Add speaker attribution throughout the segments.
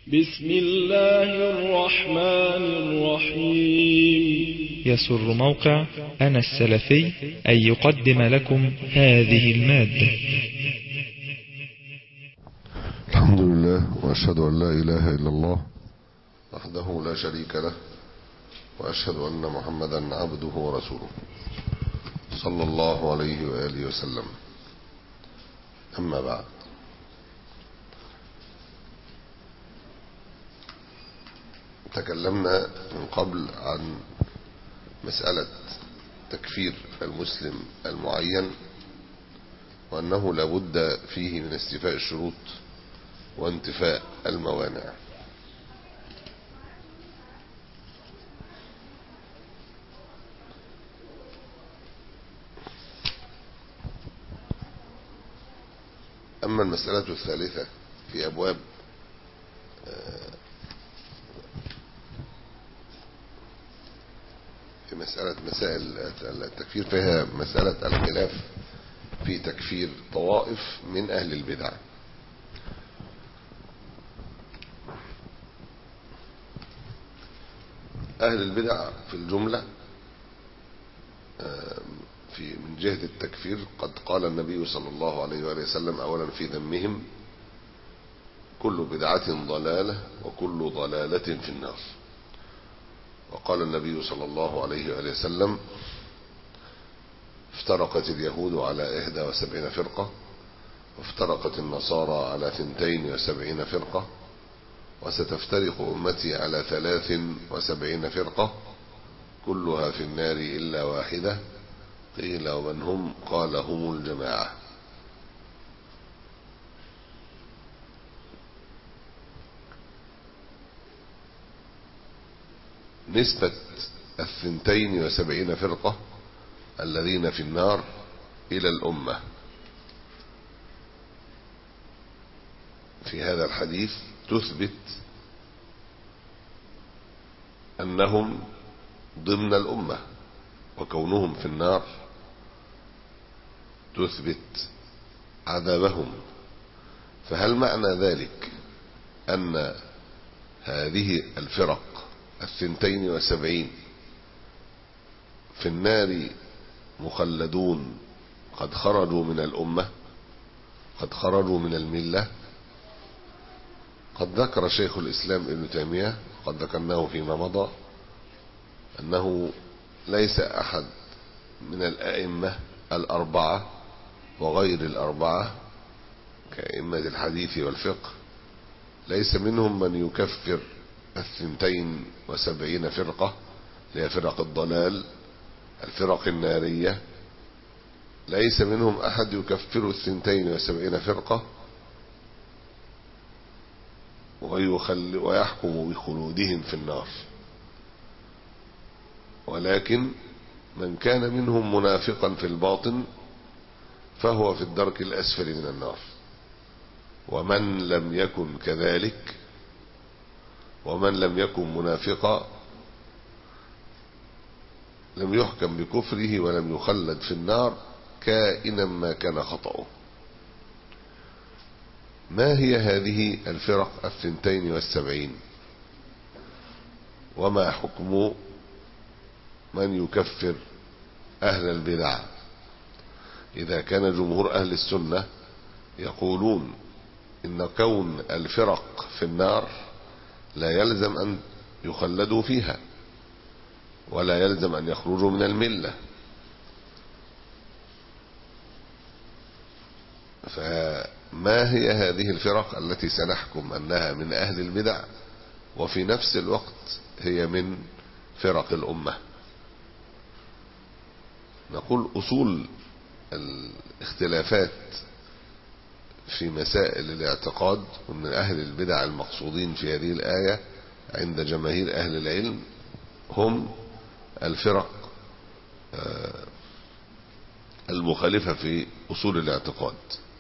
Speaker 1: بسم الله الرحمن الرحيم
Speaker 2: يسر موقع أنا السلفي أن يقدم لكم هذه المادة
Speaker 3: الحمد لله وأشهد أن لا إله إلا الله وحده لا شريك له وأشهد أن محمدا عبده ورسوله صلى الله عليه وآله وسلم أما بعد تكلمنا من قبل عن مسألة تكفير المسلم المعين وأنه لابد فيه من استيفاء الشروط وانتفاء الموانع أما المسألة الثالثة في أبواب في مسألة مسائل التكفير فيها مسألة الخلاف في تكفير طوائف من أهل البدع أهل البدع في الجملة في من جهة التكفير قد قال النبي صلى الله عليه وآله وسلم أولا في ذمهم كل بدعة ضلالة وكل ضلالة في النار وقال النبي صلى الله عليه وآله وسلم افترقت اليهود على إحدى وسبعين فرقة وافترقت النصارى على ثنتين وسبعين فرقة وستفترق أمتي على ثلاث وسبعين فرقة كلها في النار إلا واحدة قيل ومن هم قال هم الجماعة نسبة الثنتين وسبعين فرقة الذين في النار إلى الأمة في هذا الحديث تثبت أنهم ضمن الأمة وكونهم في النار تثبت عذابهم فهل معنى ذلك أن هذه الفرق الثنتين وسبعين في النار مخلدون قد خرجوا من الأمة قد خرجوا من الملة قد ذكر شيخ الإسلام ابن تيمية قد ذكرناه فيما مضى أنه ليس أحد من الأئمة الأربعة وغير الأربعة كأئمة الحديث والفقه ليس منهم من يكفر الثنتين وسبعين فرقة هي فرق الضلال الفرق النارية ليس منهم أحد يكفر الثنتين وسبعين فرقة ويخل ويحكم بخلودهم في النار ولكن من كان منهم منافقا في الباطن فهو في الدرك الأسفل من النار ومن لم يكن كذلك ومن لم يكن منافقا لم يحكم بكفره ولم يخلد في النار كائنا ما كان خطأه ما هي هذه الفرق الثنتين والسبعين وما حكم من يكفر أهل البدع إذا كان جمهور أهل السنة يقولون إن كون الفرق في النار لا يلزم أن يخلدوا فيها ولا يلزم أن يخرجوا من الملة فما هي هذه الفرق التي سنحكم أنها من أهل البدع وفي نفس الوقت هي من فرق الأمة نقول أصول الاختلافات في مسائل الاعتقاد ومن أهل البدع المقصودين في هذه الآية عند جماهير أهل العلم هم الفرق المخالفة في أصول الاعتقاد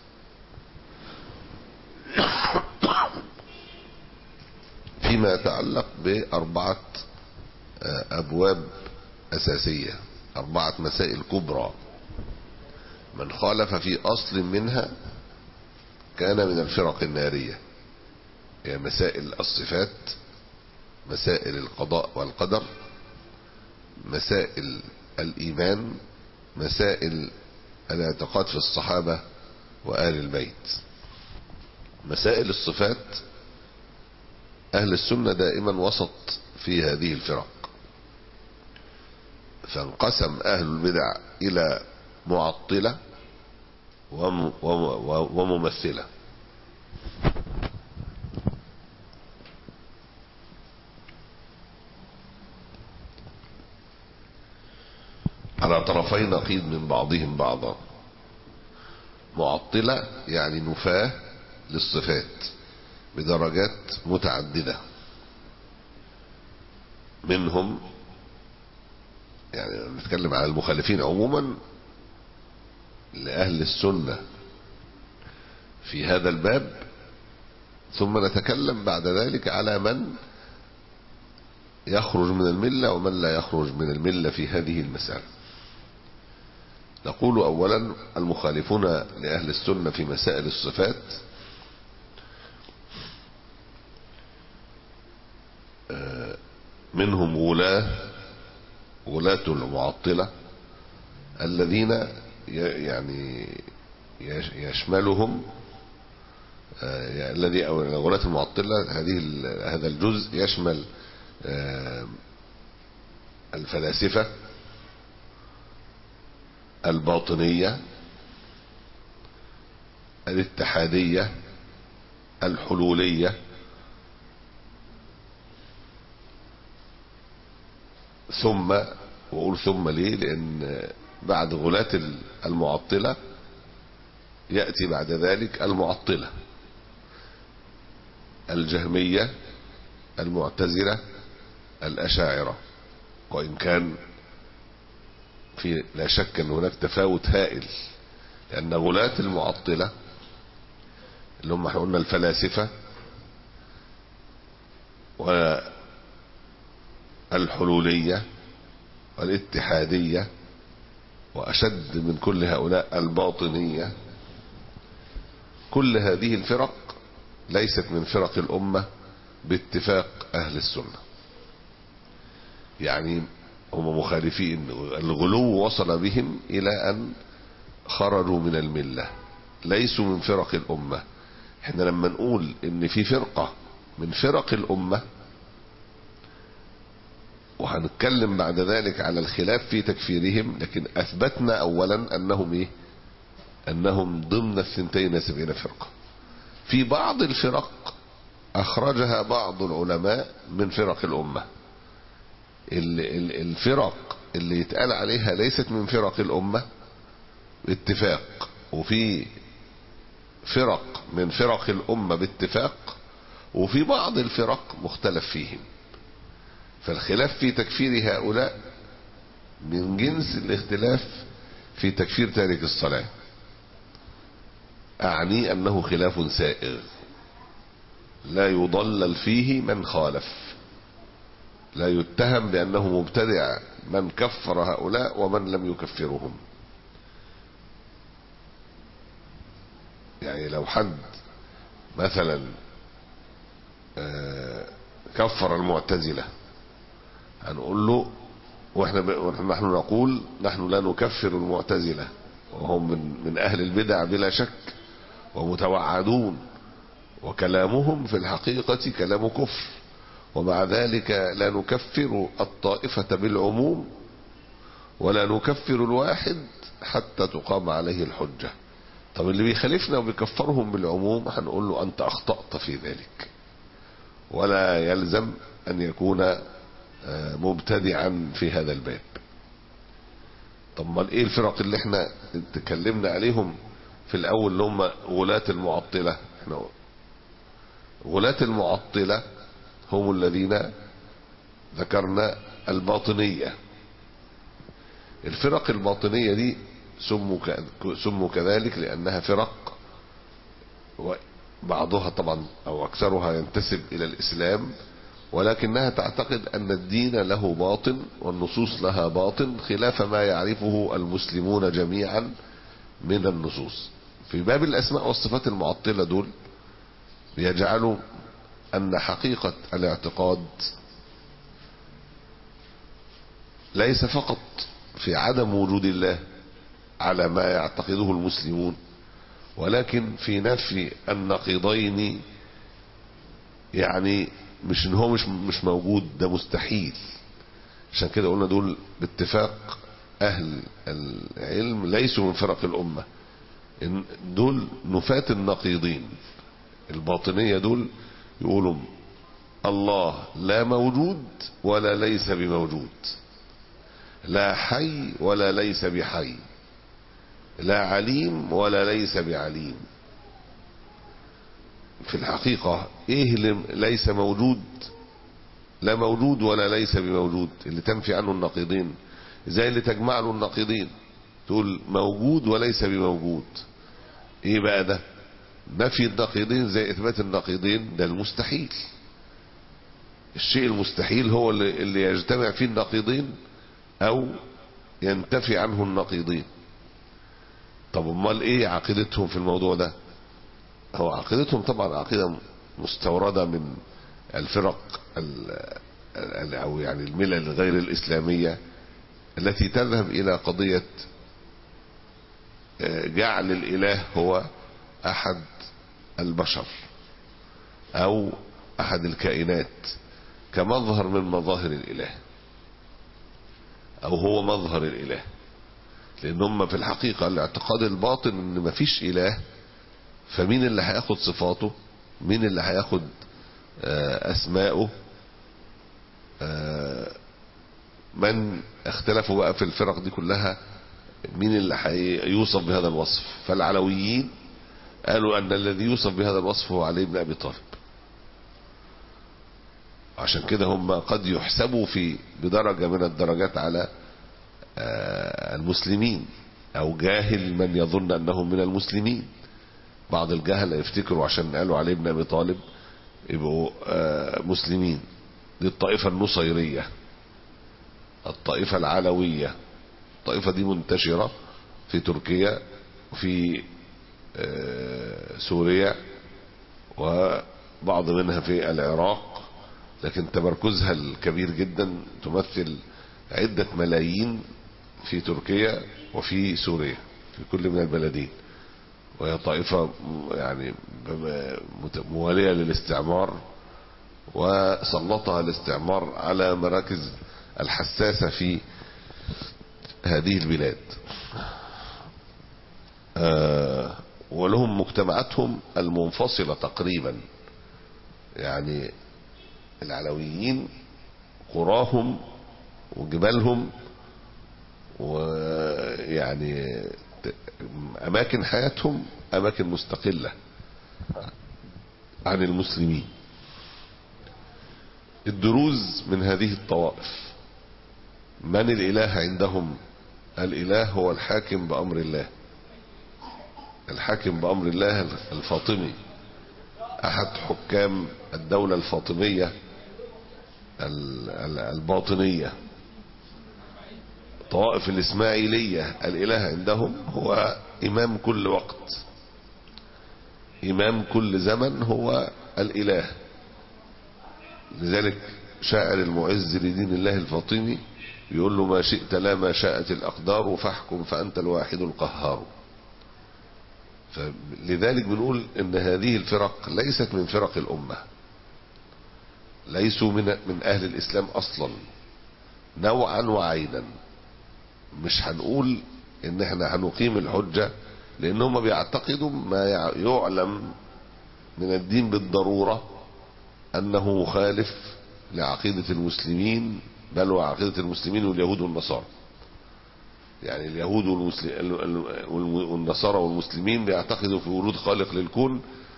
Speaker 3: فيما يتعلق بأربعة أبواب أساسية أربعة مسائل كبرى من خالف في أصل منها كان من الفرق النارية هي مسائل الصفات مسائل القضاء والقدر مسائل الإيمان مسائل الاعتقاد في الصحابة وآل البيت مسائل الصفات أهل السنة دائما وسط في هذه الفرق فانقسم أهل البدع إلى معطلة وممثلة على طرفي نقيض من بعضهم بعضا معطلة يعني نفاه للصفات بدرجات متعددة منهم يعني نتكلم على المخالفين عموما لأهل السنة في هذا الباب ثم نتكلم بعد ذلك على من يخرج من الملة ومن لا يخرج من الملة في هذه المسألة نقول أولا المخالفون لأهل السنة في مسائل الصفات منهم غلاة غلاة المعطلة الذين يعني يشملهم الذي او غلاة المعطلة هذه هذا الجزء يشمل الفلاسفة الباطنية الاتحادية الحلولية ثم وأقول ثم ليه لأن بعد غلاة المعطلة يأتي بعد ذلك المعطلة الجهمية المعتزلة الأشاعرة وإن كان في لا شك أن هناك تفاوت هائل لأن غلاة المعطلة اللي هم احنا قلنا الفلاسفة والحلولية والاتحادية وأشد من كل هؤلاء الباطنية كل هذه الفرق ليست من فرق الأمة باتفاق أهل السنة يعني هم مخالفين الغلو وصل بهم إلى أن خرجوا من الملة ليسوا من فرق الأمة احنا لما نقول ان في فرقة من فرق الأمة وهنتكلم بعد ذلك على الخلاف في تكفيرهم لكن أثبتنا أولا أنهم إيه أنهم ضمن الثنتين سبعين فرقة في بعض الفرق أخرجها بعض العلماء من فرق الأمة الفرق اللي يتقال عليها ليست من فرق الأمة باتفاق وفي فرق من فرق الأمة باتفاق وفي بعض الفرق مختلف فيهم فالخلاف في تكفير هؤلاء من جنس الاختلاف في تكفير تارك الصلاة أعني أنه خلاف سائغ لا يضلل فيه من خالف لا يتهم بأنه مبتدع من كفر هؤلاء ومن لم يكفرهم يعني لو حد مثلا كفر المعتزلة هنقول له واحنا نحن نقول نحن لا نكفر المعتزلة وهم من من اهل البدع بلا شك ومتوعدون وكلامهم في الحقيقة كلام كفر ومع ذلك لا نكفر الطائفة بالعموم ولا نكفر الواحد حتى تقام عليه الحجة طب اللي بيخالفنا وبيكفرهم بالعموم هنقول له أنت أخطأت في ذلك ولا يلزم أن يكون مبتدعا في هذا الباب طب ما ايه الفرق اللي احنا اتكلمنا عليهم في الاول اللي هم غلاة المعطلة احنا غلاة المعطلة هم الذين ذكرنا الباطنية الفرق الباطنية دي سموا سموا كذلك لأنها فرق بعضها طبعا أو أكثرها ينتسب إلى الإسلام ولكنها تعتقد أن الدين له باطن والنصوص لها باطن خلاف ما يعرفه المسلمون جميعا من النصوص في باب الأسماء والصفات المعطلة دول يجعلوا أن حقيقة الاعتقاد ليس فقط في عدم وجود الله على ما يعتقده المسلمون ولكن في نفي النقيضين يعني مش ان هو مش مش موجود ده مستحيل عشان كده قلنا دول باتفاق اهل العلم ليسوا من فرق الامه إن دول نفاة النقيضين الباطنية دول يقولوا الله لا موجود ولا ليس بموجود لا حي ولا ليس بحي لا عليم ولا ليس بعليم في الحقيقة ايه اللي ليس موجود لا موجود ولا ليس بموجود اللي تنفي عنه النقيضين زي اللي تجمع له النقيضين تقول موجود وليس بموجود ايه بقى ده نفي النقيضين زي اثبات النقيضين ده المستحيل الشيء المستحيل هو اللي, اللي يجتمع فيه النقيضين او ينتفي عنه النقيضين طب امال ايه عقيدتهم في الموضوع ده هو عقيدتهم طبعا عقيدة مستوردة من الفرق او يعني الملل غير الاسلامية التي تذهب الى قضية جعل الاله هو احد البشر او احد الكائنات كمظهر من مظاهر الاله او هو مظهر الاله لان هم في الحقيقة الاعتقاد الباطن ان مفيش اله فمين اللي هياخد صفاته مين اللي هياخد اسماءه من اختلفوا بقى في الفرق دي كلها مين اللي هيوصف بهذا الوصف فالعلويين قالوا ان الذي يوصف بهذا الوصف هو علي بن ابي طالب عشان كده هم قد يحسبوا في بدرجة من الدرجات على المسلمين او جاهل من يظن انهم من المسلمين بعض الجهل يفتكروا عشان قالوا علي بن ابي طالب يبقوا مسلمين دي الطائفة النصيرية الطائفة العلوية الطائفة دي منتشرة في تركيا وفي سوريا وبعض منها في العراق لكن تمركزها الكبير جدا تمثل عدة ملايين في تركيا وفي سوريا في كل من البلدين وهي طائفة يعني موالية للاستعمار وسلطها الاستعمار على مراكز الحساسة في هذه البلاد آه ولهم مجتمعاتهم المنفصلة تقريبا يعني العلويين قراهم وجبالهم ويعني أماكن حياتهم أماكن مستقلة عن المسلمين الدروز من هذه الطوائف من الإله عندهم الإله هو الحاكم بأمر الله الحاكم بأمر الله الفاطمي أحد حكام الدولة الفاطمية الباطنية طوائف الإسماعيلية الإله عندهم هو إمام كل وقت إمام كل زمن هو الإله لذلك شاعر المعز لدين الله الفاطمي يقول له ما شئت لا ما شاءت الأقدار فاحكم فأنت الواحد القهار فلذلك بنقول ان هذه الفرق ليست من فرق الأمة ليسوا من, من أهل الإسلام أصلا نوعا وعينا مش هنقول ان احنا هنقيم الحجة لان هم بيعتقدوا ما يعلم من الدين بالضرورة انه مخالف لعقيدة المسلمين بل وعقيدة المسلمين واليهود والنصارى يعني اليهود والنصارى والمسلمين بيعتقدوا في وجود خالق للكون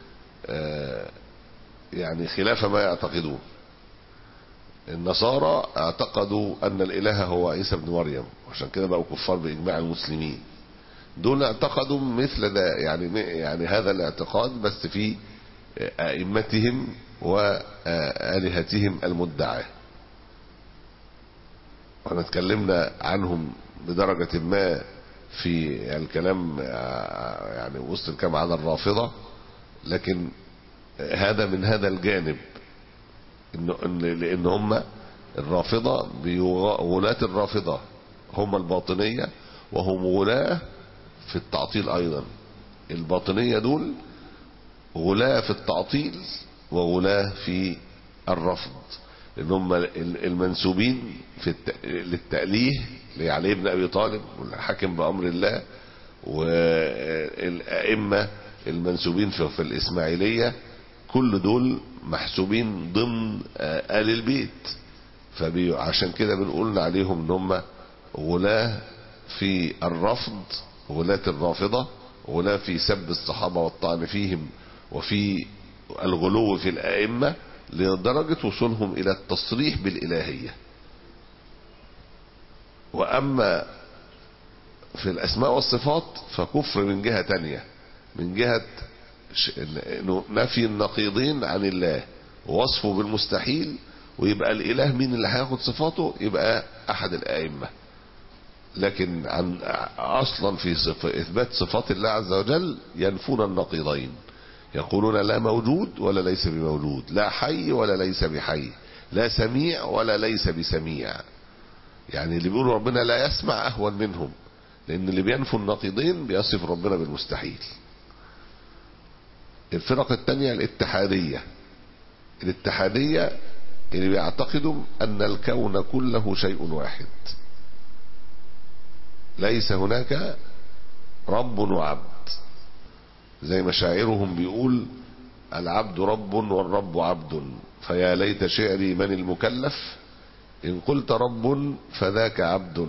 Speaker 3: يعني خلاف ما يعتقدون النصارى اعتقدوا ان الاله هو عيسى بن مريم عشان كده بقوا كفار باجماع المسلمين دول اعتقدوا مثل ده يعني يعني هذا الاعتقاد بس في ائمتهم والهتهم المدعاه واحنا اتكلمنا عنهم بدرجة ما في الكلام يعني وسط الكلام على الرافضة لكن هذا من هذا الجانب إن إن لأن هم الرافضة بيغ- غلاة الرافضة هم الباطنية وهم غلاة في التعطيل أيضا الباطنية دول غلاة في التعطيل وغلاة في الرفض ان هم المنسوبين في الت... للتأليه لعلي بن أبي طالب والحاكم بأمر الله والأئمة المنسوبين في, في الإسماعيلية كل دول محسوبين ضمن آه، آل البيت فعشان كده بنقول عليهم ان هم غلاة في الرفض غلاة الرافضة غلاة في سب الصحابة والطعن فيهم وفي الغلو في الأئمة لدرجة وصولهم إلى التصريح بالإلهية وأما في الأسماء والصفات فكفر من جهة تانية من جهة ش- إنه نفي النقيضين عن الله ووصفه بالمستحيل ويبقى الإله مين اللي هياخد صفاته يبقى أحد الأئمة لكن عن أصلا في صف إثبات صفات الله عز وجل ينفون النقيضين يقولون لا موجود ولا ليس بموجود لا حي ولا ليس بحي لا سميع ولا ليس بسميع يعني اللي بيقولوا ربنا لا يسمع أهون منهم لأن اللي بينفوا النقيضين بيصف ربنا بالمستحيل الفرق التانية الاتحادية الاتحادية اللي بيعتقدوا أن الكون كله شيء واحد ليس هناك رب وعبد زي ما شاعرهم بيقول العبد رب والرب عبد فيا ليت شعري من المكلف إن قلت رب فذاك عبد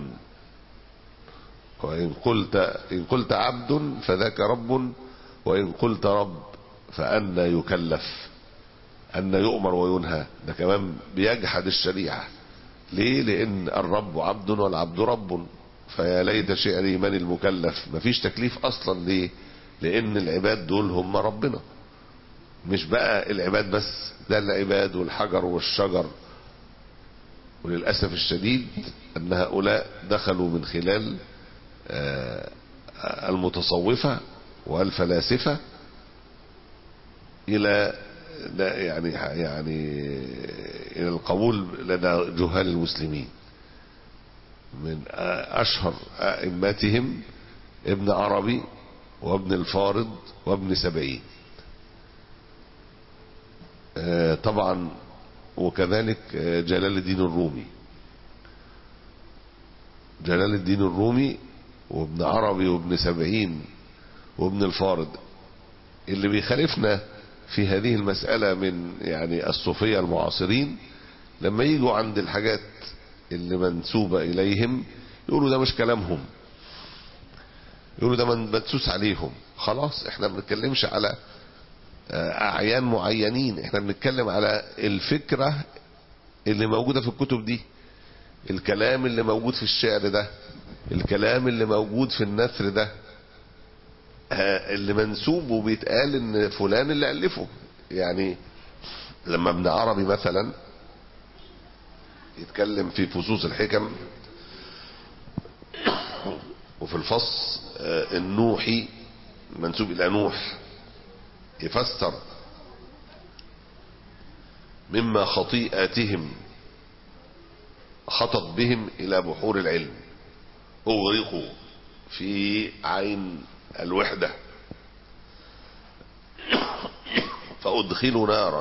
Speaker 3: وإن قلت إن قلت عبد فذاك رب وإن قلت رب فأنا يكلف أن يؤمر وينهى ده كمان بيجحد الشريعة ليه لأن الرب عبد والعبد رب فيا ليت شعري من المكلف مفيش تكليف أصلا ليه لأن العباد دول هم ربنا مش بقى العباد بس ده العباد والحجر والشجر وللأسف الشديد أن هؤلاء دخلوا من خلال آه، المتصوفة والفلاسفة إلى لا يعني يعني إلى القبول لدى جهال المسلمين من أشهر أئمتهم ابن عربي وابن الفارض وابن سبعين آه، طبعا وكذلك آه، جلال الدين الرومي جلال الدين الرومي وابن عربي وابن سبعين وابن الفارض اللي بيخالفنا في هذه المسألة من يعني الصوفية المعاصرين لما يجوا عند الحاجات اللي منسوبة إليهم يقولوا ده مش كلامهم يقولوا ده من- مدسوس عليهم خلاص احنا ما بنتكلمش على آه، أعيان معينين احنا بنتكلم على الفكرة اللي موجودة في الكتب دي الكلام اللي موجود في الشعر ده الكلام اللي موجود في النثر ده آه، اللي منسوب وبيتقال ان فلان اللي ألفه يعني لما ابن عربي مثلا يتكلم في فصوص الحكم وفي الفص آه، النوحي منسوب إلى نوح يفسر مما خطيئاتهم خطت بهم إلى بحور العلم أغرقوا في عين الوحدة فأدخلوا نارا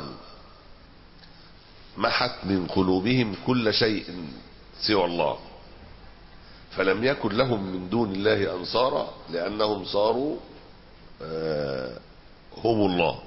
Speaker 3: محت من قلوبهم كل شيء سوى الله فلم يكن لهم من دون الله أنصارا لأنهم صاروا آه، هم الله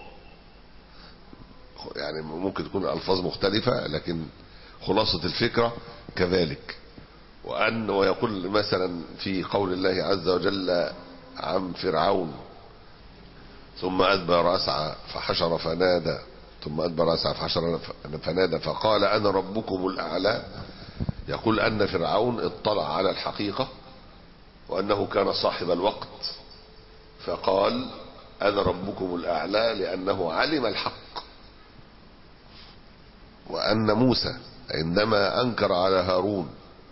Speaker 3: يعني ممكن تكون الألفاظ مختلفة لكن خلاصة الفكرة كذلك وأن ويقول مثلا في قول الله عز وجل عن فرعون ثم أدبر أسعى فحشر فنادى ثم أدبر أسعى فحشر فنادى فقال أنا ربكم الأعلى يقول أن فرعون اطلع على الحقيقة وأنه كان صاحب الوقت فقال أنا ربكم الأعلى لأنه علم الحق وأن موسى عندما أنكر على هارون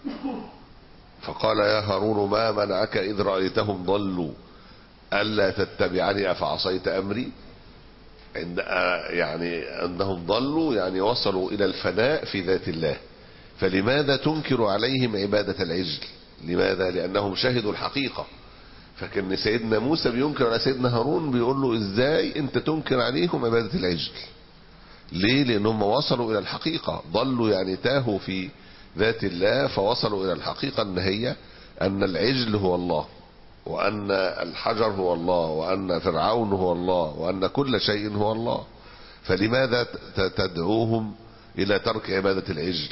Speaker 3: فقال يا هارون ما منعك إذ رأيتهم ضلوا ألا تتبعني أفعصيت أمري عند يعني أنهم ضلوا يعني وصلوا إلى الفناء في ذات الله فلماذا تنكر عليهم عبادة العجل لماذا لأنهم شهدوا الحقيقة فكان سيدنا موسى بينكر على سيدنا هارون بيقول له ازاي انت تنكر عليهم عبادة العجل ليه لانهم وصلوا الى الحقيقة ضلوا يعني تاهوا في ذات الله فوصلوا الى الحقيقة ان هي ان العجل هو الله وان الحجر هو الله وان فرعون هو الله وان كل شيء هو الله فلماذا تدعوهم الى ترك عبادة العجل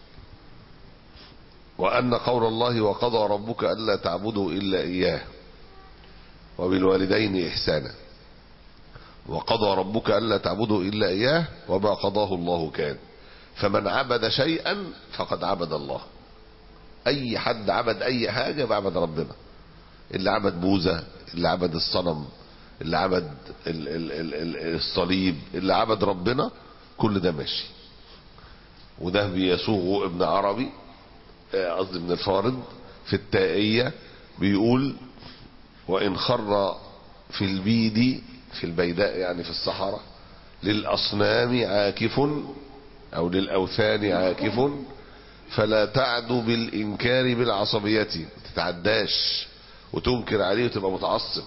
Speaker 3: وأن قول الله وقضى ربك ألا تعبدوا إلا إياه وبالوالدين إحسانا وقضى ربك ألا تعبدوا إلا إياه وما قضاه الله كان فمن عبد شيئا فقد عبد الله أي حد عبد أي حاجة بعبد ربنا اللي عبد بوزة اللي عبد الصنم اللي عبد ال ال ال ال الصليب اللي عبد ربنا كل ده ماشي وده بيسوغ ابن عربي قصدي ابن الفارض في التائية بيقول وإن خر في البيد في البيداء يعني في الصحراء للأصنام عاكف أو للأوثان عاكف فلا تعدو بالإنكار بالعصبية تتعداش وتنكر عليه وتبقى متعصب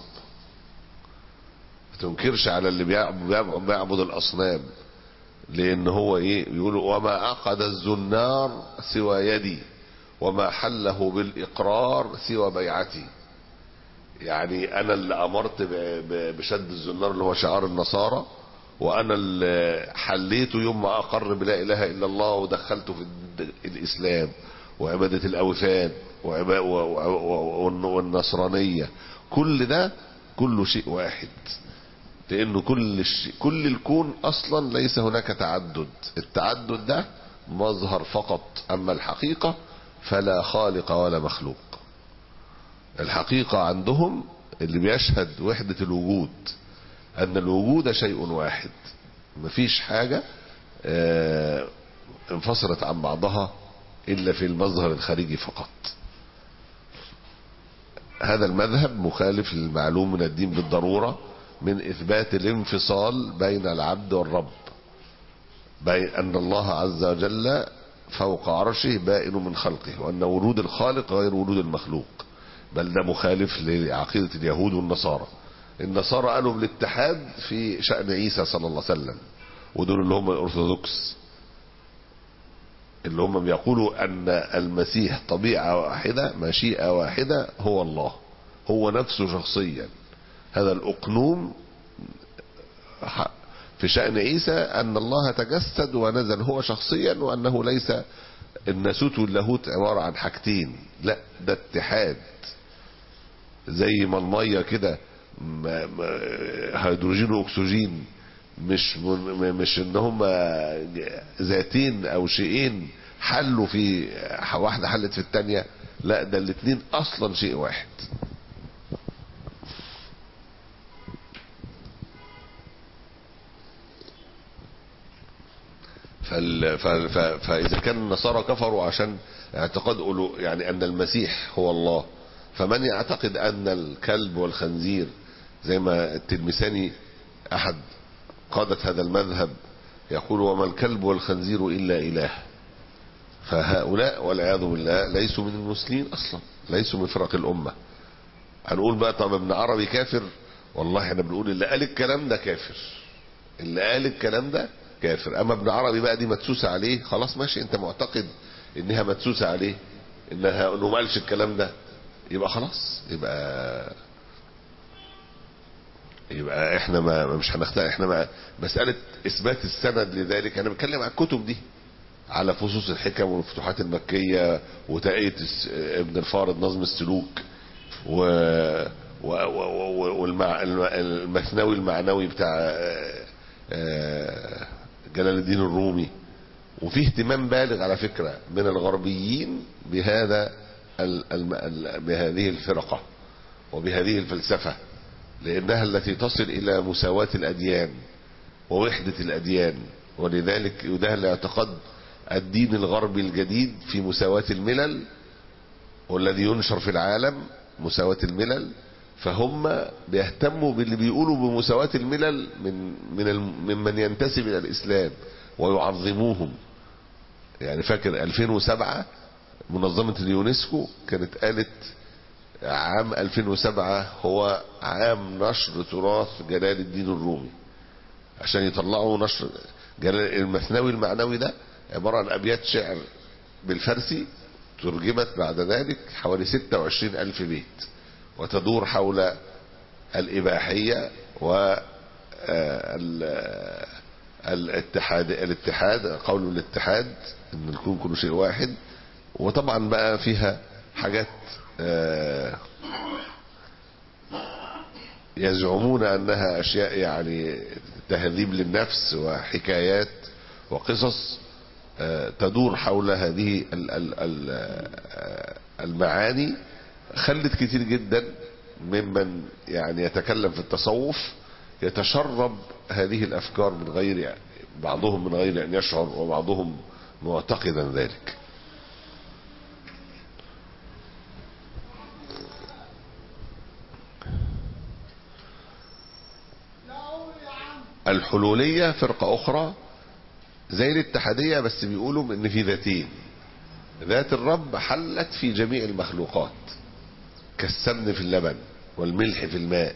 Speaker 3: تنكرش على اللي بيعبد الأصنام لأن هو إيه بيقولوا وما عقد الزنار سوى يدي وما حله بالإقرار سوى بيعتي يعني أنا اللي أمرت بشد الزنار اللي هو شعار النصارى وأنا اللي حليته يوم ما أقر بلا إله إلا الله ودخلته في الإسلام وعبادة الأوثان والنصرانية كل ده كله شيء واحد لأنه كل الشيء كل الكون أصلا ليس هناك تعدد التعدد ده مظهر فقط أما الحقيقة فلا خالق ولا مخلوق الحقيقة عندهم اللي بيشهد وحدة الوجود أن الوجود شيء واحد مفيش حاجة اه انفصلت عن بعضها إلا في المظهر الخارجي فقط هذا المذهب مخالف للمعلوم من الدين بالضرورة من إثبات الانفصال بين العبد والرب بين أن الله عز وجل فوق عرشه بائن من خلقه وأن ورود الخالق غير ورود المخلوق بل ده مخالف لعقيدة اليهود والنصارى النصارى قالوا بالاتحاد في شأن عيسى صلى الله عليه وسلم ودول اللي هم الأرثوذكس اللي هم بيقولوا أن المسيح طبيعة واحدة مشيئة واحدة هو الله هو نفسه شخصيا هذا الأقنوم في شأن عيسى أن الله تجسد ونزل هو شخصيا وأنه ليس الناسوت واللاهوت عبارة عن حاجتين لا ده اتحاد زي ما المية كده هيدروجين واكسجين مش مش ان هم ذاتين او شيئين حلوا في واحدة حلت في التانية لا ده الاتنين اصلا شيء واحد فال فاذا كان النصارى كفروا عشان اعتقاد يعني ان المسيح هو الله فمن يعتقد ان الكلب والخنزير زي ما التلمساني احد قادة هذا المذهب يقول وما الكلب والخنزير الا اله فهؤلاء والعياذ بالله ليسوا من المسلمين اصلا ليسوا من فرق الامه هنقول بقى طب ابن عربي كافر والله احنا بنقول اللي قال الكلام ده كافر اللي قال الكلام ده كافر اما ابن عربي بقى دي مدسوسه عليه خلاص ماشي انت معتقد انها مدسوسه عليه انها انه ما قالش الكلام ده يبقى خلاص يبقى يبقى احنا ما مش هنختار احنا ما مساله اثبات السند لذلك انا بتكلم على الكتب دي على فصوص الحكم والفتوحات المكيه وتأية ابن الفارض نظم السلوك و والمثنوي المعنوي بتاع جلال الدين الرومي وفي اهتمام بالغ على فكرة من الغربيين بهذا بهذه الفرقة وبهذه الفلسفة لأنها التي تصل إلى مساواة الأديان ووحدة الأديان ولذلك يدهل الاعتقاد الدين الغربي الجديد في مساواة الملل والذي ينشر في العالم مساواة الملل فهم بيهتموا باللي بيقولوا بمساواة الملل من من الم- ممن ينتسب الى الاسلام ويعظموهم يعني فاكر 2007 منظمة اليونسكو كانت قالت عام 2007 هو عام نشر تراث جلال الدين الرومي عشان يطلعوا نشر جلال المثنوي المعنوي ده عبارة عن أبيات شعر بالفارسي ترجمت بعد ذلك حوالي 26 ألف بيت وتدور حول الإباحية و آه، ال- الاتحاد الاتحاد قول الاتحاد ان الكون كله شيء واحد وطبعا بقى فيها حاجات آه، يزعمون انها اشياء يعني تهذيب للنفس وحكايات وقصص آه، تدور حول هذه ال- ال- ال- آه، المعاني خلت كتير جدا ممن يعني يتكلم في التصوف يتشرب هذه الافكار من غير بعضهم من غير ان يشعر وبعضهم معتقدا ذلك الحلولية فرقة أخرى زي الاتحادية بس بيقولوا إن في ذاتين ذات الرب حلت في جميع المخلوقات كالسمن في اللبن والملح في الماء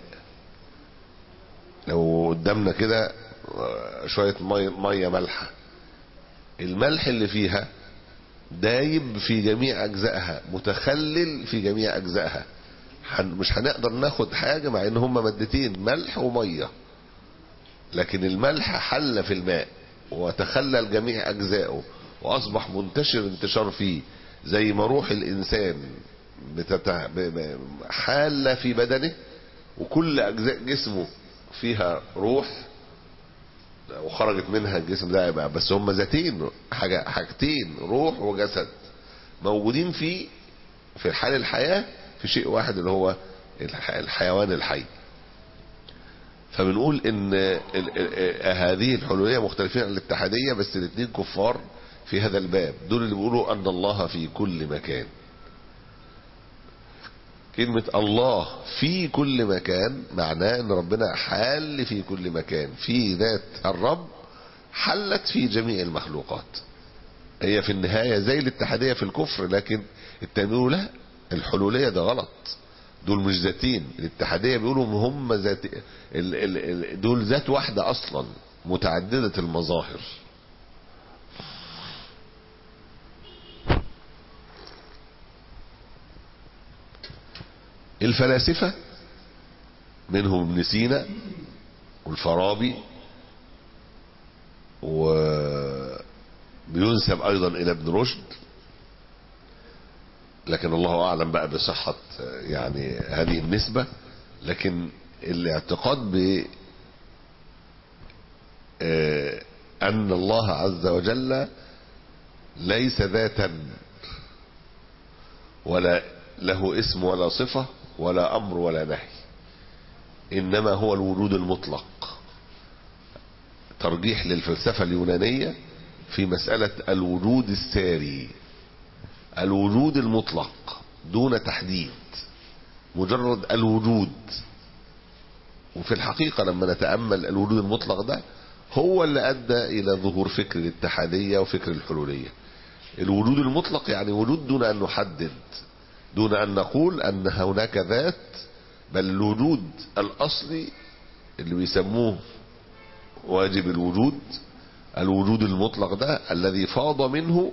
Speaker 3: لو قدامنا كده شوية مية, مية مالحة الملح اللي فيها دايب في جميع أجزائها متخلل في جميع أجزائها هن- مش هنقدر ناخد حاجة مع ان هما مادتين ملح ومية لكن الملح حل في الماء وتخلل جميع أجزائه وأصبح منتشر انتشار فيه زي ما روح الإنسان بتتع... ب... ب... حالة في بدنه وكل أجزاء جسمه فيها روح وخرجت منها الجسم ده يبقى بس هم ذاتين حاجة حاجتين روح وجسد موجودين في في حال الحياة في شيء واحد اللي هو الح... الحيوان الحي فبنقول ان ال- ال- هذه الحلولية مختلفين عن الاتحادية بس الاثنين كفار في هذا الباب دول اللي بيقولوا ان الله في كل مكان كلمة الله في كل مكان معناه ان ربنا حال في كل مكان في ذات الرب حلت في جميع المخلوقات هي في النهاية زي الاتحادية في الكفر لكن التانيين بيقولوا لا الحلولية ده غلط دول مش ذاتين الاتحادية بيقولوا ان هم ذات ال... ال... ال... دول ذات واحدة اصلا متعددة المظاهر الفلاسفة منهم ابن سينا والفارابي وبينسب ايضا الى ابن رشد لكن الله اعلم بقى بصحة يعني هذه النسبة لكن الاعتقاد ب آه، ان الله عز وجل ليس ذاتا ولا له اسم ولا صفة ولا امر ولا نهي انما هو الوجود المطلق ترجيح للفلسفة اليونانية في مسألة الوجود الساري الوجود المطلق دون تحديد مجرد الوجود وفي الحقيقة لما نتأمل الوجود المطلق ده هو اللي أدى إلى ظهور فكر الاتحادية وفكر الحلولية الوجود المطلق يعني وجود دون أن نحدد دون أن نقول أن هناك ذات بل الوجود الأصلي اللي بيسموه واجب الوجود الوجود المطلق ده الذي فاض منه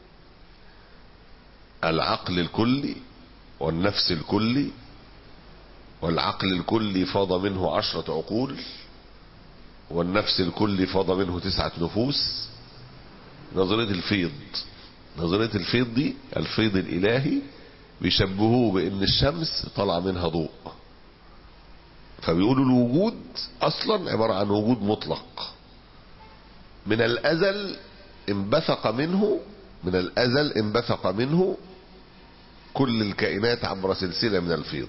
Speaker 3: العقل الكلي والنفس الكلي والعقل الكلي فاض منه عشرة عقول والنفس الكلي فاض منه تسعة نفوس نظرية الفيض نظرية الفيض دي الفيض الإلهي بيشبهوه بأن الشمس طلع منها ضوء فبيقولوا الوجود أصلا عبارة عن وجود مطلق من الأزل انبثق منه من الأزل انبثق منه كل الكائنات عبر سلسلة من الفيض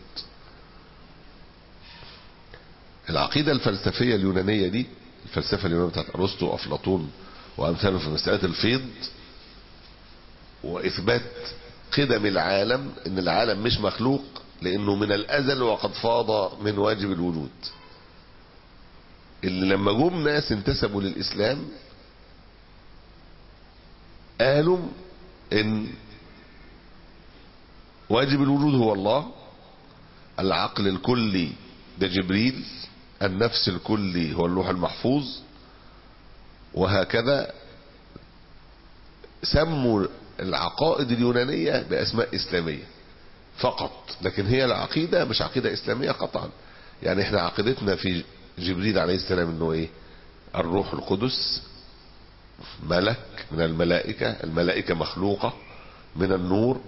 Speaker 3: العقيدة الفلسفية اليونانية دي الفلسفة اليونانية بتاعت أرسطو وأفلاطون وأمثاله في مسألة الفيض وإثبات قدم العالم إن العالم مش مخلوق لانه من الازل وقد فاض من واجب الوجود اللي لما جم ناس انتسبوا للاسلام قالوا ان واجب الوجود هو الله العقل الكلي ده جبريل النفس الكلي هو اللوح المحفوظ وهكذا سموا العقائد اليونانية بأسماء إسلامية فقط لكن هي العقيدة مش عقيدة إسلامية قطعا يعني احنا عقيدتنا في جبريل عليه السلام انه ايه الروح القدس ملك من الملائكة الملائكة مخلوقة من النور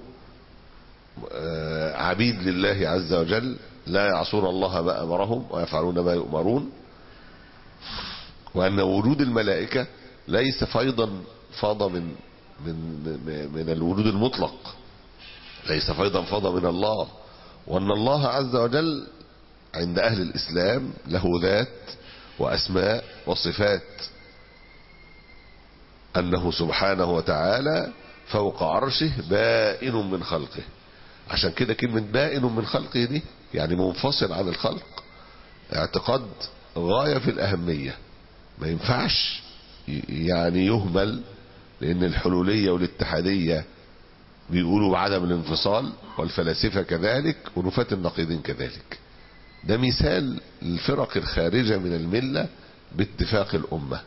Speaker 3: عبيد لله عز وجل لا يعصون الله ما أمرهم ويفعلون ما يؤمرون وأن وجود الملائكة ليس فيضا فاض من من من الوجود المطلق ليس فيضا فاض من الله وأن الله عز وجل عند أهل الإسلام له ذات وأسماء وصفات أنه سبحانه وتعالى فوق عرشه بائن من خلقه عشان كده كلمة بائن من خلقه دي يعني منفصل عن الخلق اعتقاد غاية في الأهمية ما ينفعش يعني يهمل لأن الحلولية والاتحادية بيقولوا بعدم الانفصال والفلاسفة كذلك ونفاة النقيضين كذلك ده مثال الفرق الخارجة من الملة باتفاق الأمة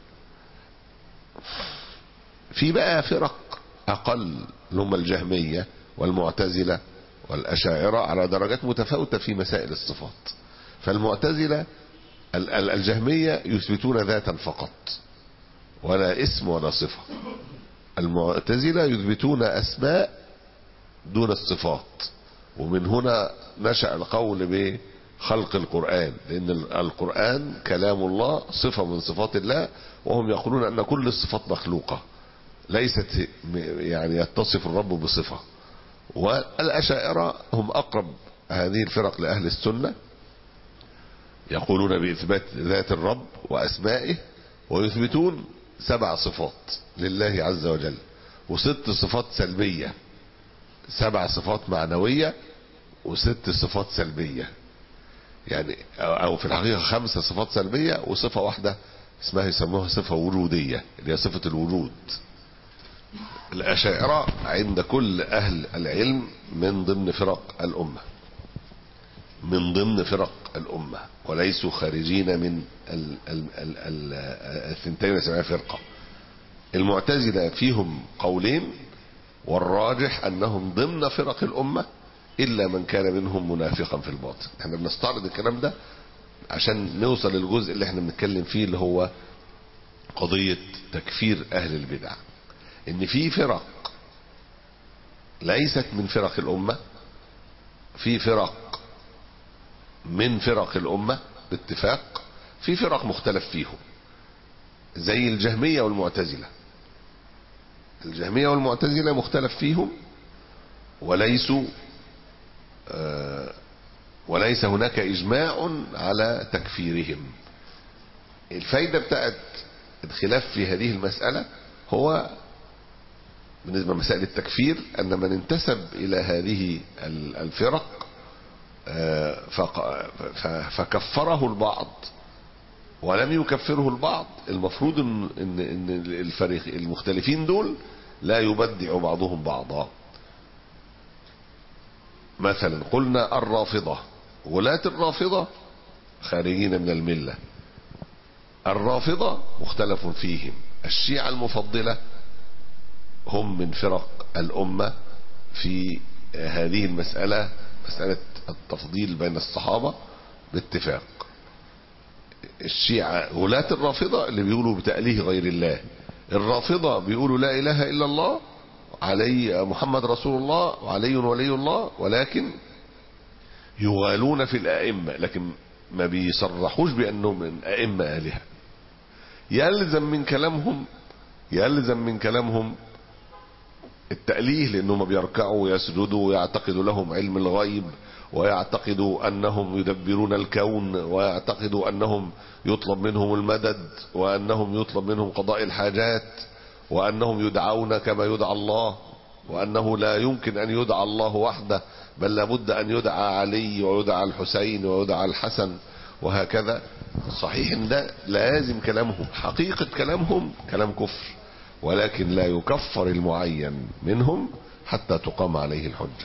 Speaker 3: في بقى فرق أقل اللي هم الجهمية والمعتزلة والأشاعرة على درجات متفاوتة في مسائل الصفات فالمعتزلة الجهمية يثبتون ذاتا فقط ولا اسم ولا صفة المعتزلة يثبتون أسماء دون الصفات ومن هنا نشأ القول بخلق القرآن لأن القرآن كلام الله صفة من صفات الله وهم يقولون أن كل الصفات مخلوقة ليست يعني يتصف الرب بصفة والأشاعرة هم أقرب هذه الفرق لأهل السنة يقولون بإثبات ذات الرب وأسمائه ويثبتون سبع صفات لله عز وجل وست صفات سلبية سبع صفات معنوية وست صفات سلبية يعني أو في الحقيقة خمسة صفات سلبية وصفة واحدة اسمها يسموها صفة وجودية اللي هي صفة الوجود الأشاعرة عند كل أهل العلم من ضمن فرق الأمة من ضمن فرق الأمة وليسوا خارجين من الثنتين وسبعين فرقة المعتزلة فيهم قولين والراجح أنهم ضمن فرق الأمة إلا من كان منهم منافقا في الباطن احنا بنستعرض الكلام ده عشان نوصل للجزء اللي احنا بنتكلم فيه اللي هو قضية تكفير أهل البدع ان في فرق ليست من فرق الأمة في فرق من فرق الأمة باتفاق في فرق مختلف فيهم زي الجهمية والمعتزلة الجهمية والمعتزلة مختلف فيهم وليسوا آه وليس هناك إجماع على تكفيرهم الفايدة بتاعت الخلاف في هذه المسألة هو بالنسبة لمسائل التكفير أن من انتسب إلى هذه الفرق فكفره البعض ولم يكفره البعض المفروض ان ان الفريق المختلفين دول لا يبدع بعضهم بعضا مثلا قلنا الرافضة ولاة الرافضة خارجين من الملة الرافضة مختلف فيهم الشيعة المفضلة هم من فرق الأمة في هذه المسألة مسألة التفضيل بين الصحابة باتفاق الشيعة ولاة الرافضة اللي بيقولوا بتأليه غير الله الرافضة بيقولوا لا إله إلا الله علي محمد رسول الله وعلي ولي الله ولكن يغالون في الأئمة لكن ما بيصرحوش بأنهم من أئمة آلهة يلزم من كلامهم يلزم من كلامهم التأليه لأنهم بيركعوا ويسجدوا ويعتقدوا لهم علم الغيب ويعتقدوا أنهم يدبرون الكون ويعتقدوا أنهم يطلب منهم المدد وأنهم يطلب منهم قضاء الحاجات وأنهم يدعون كما يدعى الله وأنه لا يمكن أن يدعى الله وحده بل لابد أن يدعى علي ويدعى الحسين ويدعى الحسن وهكذا صحيح ان ده لازم كلامهم حقيقة كلامهم كلام كفر ولكن لا يكفر المعين منهم حتى تقام عليه الحجة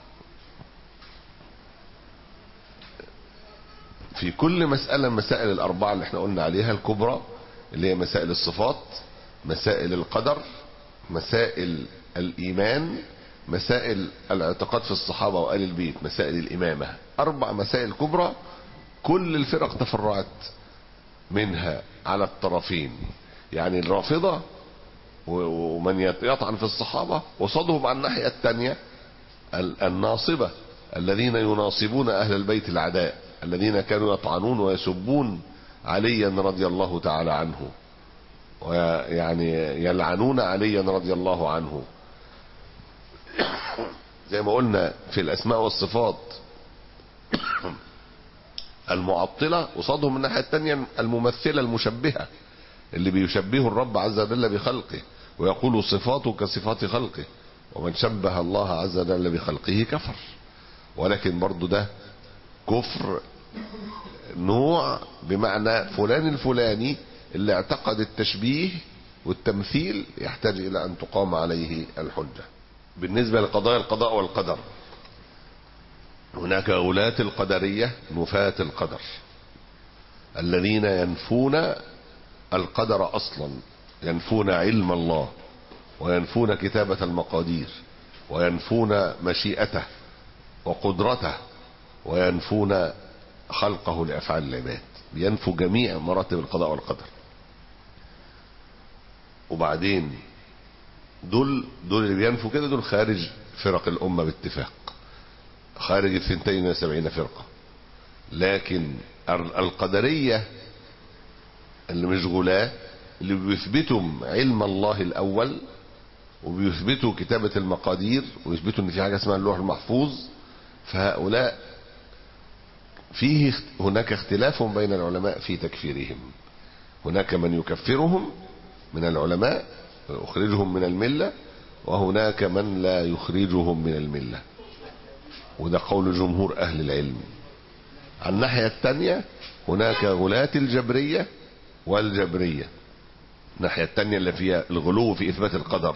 Speaker 3: في كل مسألة من مسائل الأربعة اللي احنا قلنا عليها الكبرى اللي هي مسائل الصفات مسائل القدر مسائل الإيمان مسائل الاعتقاد في الصحابة وآل البيت مسائل الإمامة أربع مسائل كبرى كل الفرق تفرعت منها على الطرفين يعني الرافضة ومن يطعن في الصحابة وصدهم على الناحية الثانية الناصبة الذين يناصبون أهل البيت العداء الذين كانوا يطعنون ويسبون عليا رضي الله تعالى عنه ويعني يلعنون عليا رضي الله عنه زي ما قلنا في الأسماء والصفات المعطلة وصادهم من الناحية الثانية الممثلة المشبهة اللي بيشبهوا الرب عز وجل بخلقه ويقول صفاته كصفات خلقه ومن شبه الله عز وجل بخلقه كفر ولكن برضو ده كفر نوع بمعنى فلان الفلاني اللي اعتقد التشبيه والتمثيل يحتاج الى ان تقام عليه الحجة بالنسبة لقضايا القضاء والقدر هناك غلاة القدرية نفاة القدر الذين ينفون القدر اصلا ينفون علم الله وينفون كتابة المقادير وينفون مشيئته وقدرته وينفون خلقه لأفعال العباد بينفوا جميع مراتب القضاء والقدر وبعدين دول دول اللي بينفوا كده دول خارج فرق الأمة باتفاق خارج الثنتين وسبعين فرقة لكن القدرية اللي مش غلاة اللي بيثبتوا علم الله الأول وبيثبتوا كتابة المقادير ويثبتوا ان في حاجة اسمها اللوح المحفوظ فهؤلاء فيه هناك اختلاف بين العلماء في تكفيرهم هناك من يكفرهم من العلماء ويخرجهم من الملة وهناك من لا يخرجهم من الملة وده قول جمهور أهل العلم على الناحية الثانية هناك غلاة الجبرية والجبرية الناحية الثانية اللي فيها الغلو في إثبات القدر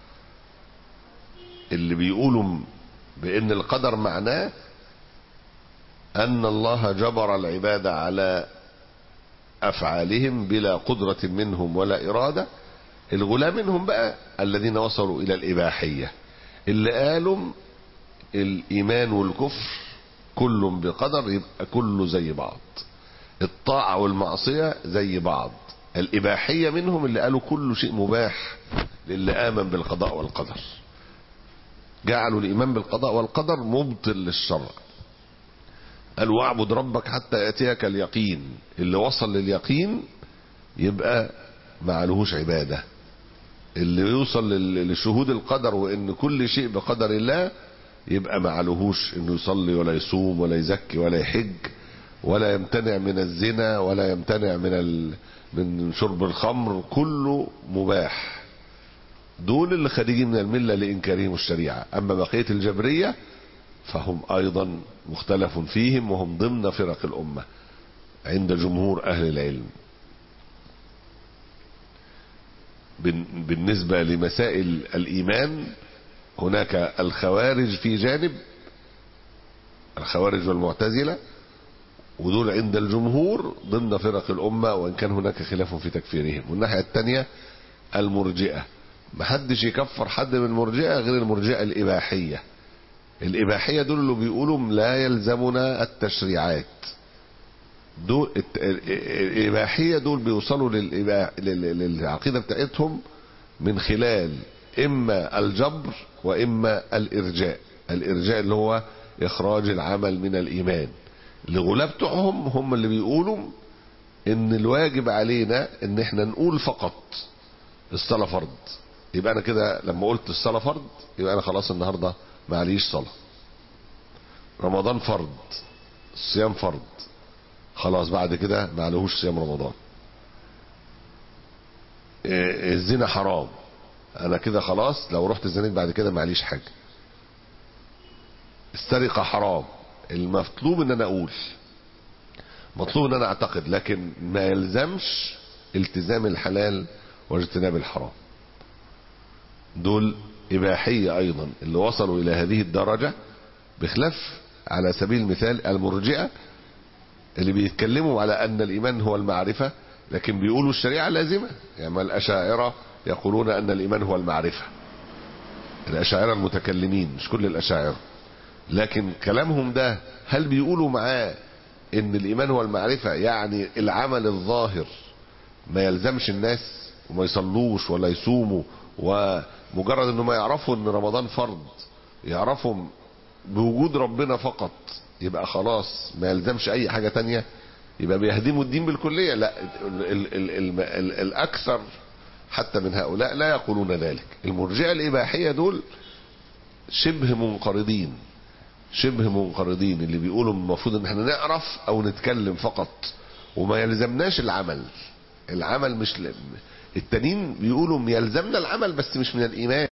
Speaker 3: اللي بيقولوا بأن القدر معناه أن الله جبر العباد على أفعالهم بلا قدرة منهم ولا إرادة الغلاة منهم بقى الذين وصلوا إلى الإباحية اللي قالوا الإيمان والكفر كل بقدر يبقى كله زي بعض الطاعة والمعصية زي بعض الإباحية منهم اللي قالوا كل شيء مباح للي آمن بالقضاء والقدر جعلوا الإيمان بالقضاء والقدر مبطل للشرع قالوا واعبد ربك حتى يأتيك اليقين اللي وصل لليقين يبقى ما عليهوش عبادة اللي يوصل لشهود القدر وان كل شيء بقدر الله يبقى ما عليهوش انه يصلي ولا يصوم ولا يزكي ولا يحج ولا يمتنع من الزنا ولا يمتنع من ال... من شرب الخمر كله مباح دول اللي خارجين من المله لانكارهم الشريعه اما بقيه الجبريه فهم ايضا مختلف فيهم وهم ضمن فرق الامه عند جمهور اهل العلم بالنسبه لمسائل الايمان هناك الخوارج في جانب الخوارج والمعتزله ودول عند الجمهور ضمن فرق الأمة وإن كان هناك خلاف في تكفيرهم والناحية الثانية المرجئة محدش يكفر حد من المرجئة غير المرجئة الإباحية الإباحية دول اللي بيقولوا لا يلزمنا التشريعات دول الإباحية دول بيوصلوا للعقيدة بتاعتهم من خلال إما الجبر وإما الإرجاء الإرجاء اللي هو إخراج العمل من الإيمان الغلاة بتوعهم هم اللي بيقولوا ان الواجب علينا ان احنا نقول فقط الصلاة فرض يبقى انا كده لما قلت الصلاة فرض يبقى انا خلاص النهاردة معليش صلاة رمضان فرض الصيام فرض خلاص بعد كده معلهوش صيام رمضان الزنا حرام انا كده خلاص لو رحت زنيت بعد كده معليش حاجة السرقة حرام المطلوب ان انا اقول مطلوب ان انا اعتقد لكن ما يلزمش التزام الحلال واجتناب الحرام دول اباحية ايضا اللي وصلوا الى هذه الدرجة بخلاف على سبيل المثال المرجئة اللي بيتكلموا على ان الايمان هو المعرفة لكن بيقولوا الشريعة لازمة يعني الاشاعرة يقولون ان الايمان هو المعرفة الاشاعرة المتكلمين مش كل الاشاعرة لكن كلامهم ده هل بيقولوا معاه ان الايمان هو المعرفة يعني العمل الظاهر ما يلزمش الناس وما يصلوش ولا يصوموا ومجرد انه ما يعرفوا ان رمضان فرض يعرفوا بوجود ربنا فقط يبقى خلاص ما يلزمش اي حاجة تانية يبقى بيهدموا الدين بالكلية لا ال ال ال ال ال الاكثر حتى من هؤلاء لا يقولون ذلك المرجئة الاباحية دول شبه منقرضين شبه منقرضين اللي بيقولوا المفروض ان احنا نعرف او نتكلم فقط وما يلزمناش العمل العمل مش ل... التانيين بيقولوا يلزمنا العمل بس مش من الايمان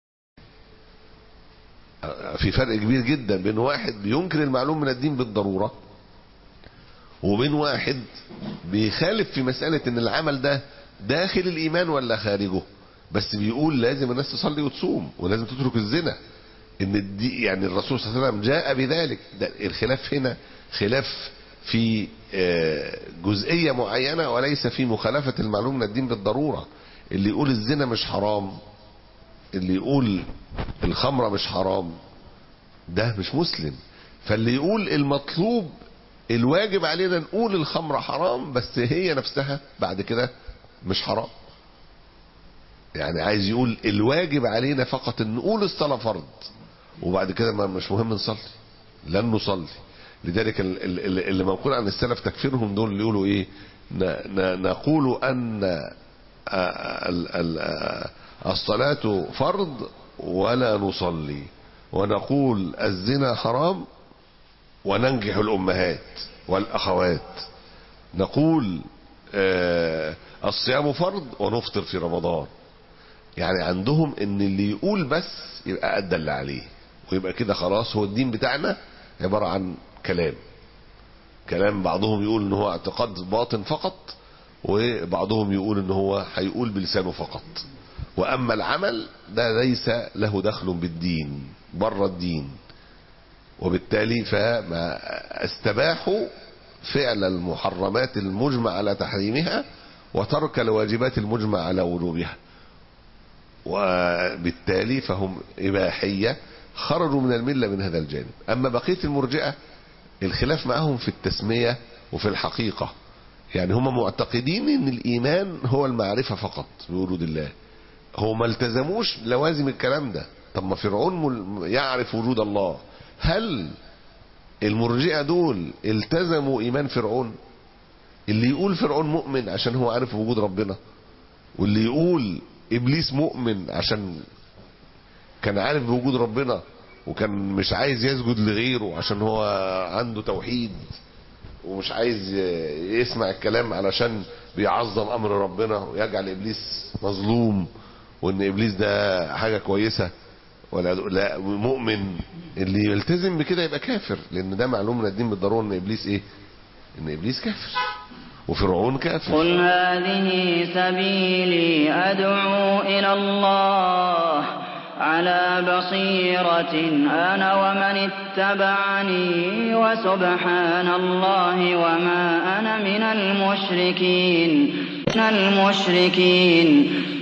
Speaker 3: في فرق كبير جدا بين واحد بينكر المعلوم من الدين بالضرورة وبين واحد بيخالف في مسألة ان العمل ده داخل الايمان ولا خارجه بس بيقول لازم الناس تصلي وتصوم ولازم تترك الزنا ان الدي يعني الرسول صلى الله عليه وسلم جاء بذلك ده الخلاف هنا خلاف في جزئية معينة وليس في مخالفة المعلوم من الدين بالضرورة اللي يقول الزنا مش حرام اللي يقول الخمرة مش حرام ده مش مسلم فاللي يقول المطلوب الواجب علينا نقول الخمرة حرام بس هي نفسها بعد كده مش حرام يعني عايز يقول الواجب علينا فقط ان نقول الصلاة فرض وبعد كده ما مش مهم نصلي لن نصلي لذلك اللي منقول عن السلف تكفيرهم دول اللي يقولوا ايه نقول ان الصلاة فرض ولا نصلي ونقول الزنا حرام وننجح الامهات والاخوات نقول الصيام فرض ونفطر في رمضان يعني عندهم ان اللي يقول بس يبقى ادى اللي عليه ويبقى كده خلاص هو الدين بتاعنا عبارة عن كلام كلام بعضهم يقول ان هو اعتقاد باطن فقط وبعضهم يقول ان هو هيقول بلسانه فقط واما العمل ده ليس له دخل بالدين بره الدين وبالتالي فما استباحوا فعل المحرمات المجمع على تحريمها وترك الواجبات المجمع على وجوبها وبالتالي فهم إباحية خرجوا من الملة من هذا الجانب أما بقية المرجئة الخلاف معهم في التسمية وفي الحقيقة يعني هم معتقدين ان الإيمان هو المعرفة فقط بوجود الله هو ما التزموش لوازم الكلام ده طب ما فرعون يعرف وجود الله هل المرجئة دول التزموا إيمان فرعون اللي يقول فرعون مؤمن عشان هو عارف وجود ربنا واللي يقول ابليس مؤمن عشان كان عارف بوجود ربنا وكان مش عايز يسجد لغيره عشان هو عنده توحيد ومش عايز يسمع الكلام علشان بيعظم امر ربنا ويجعل ابليس مظلوم وان ابليس ده حاجه كويسه ولا لا مؤمن اللي يلتزم بكده يبقى كافر لان ده معلوم من الدين بالضروره ان ابليس ايه ان ابليس كافر وفرعون كافر
Speaker 4: قل هذه سبيلي أدعو إلى الله على بصيرة أنا ومن اتبعني وسبحان الله وما أنا من المشركين من المشركين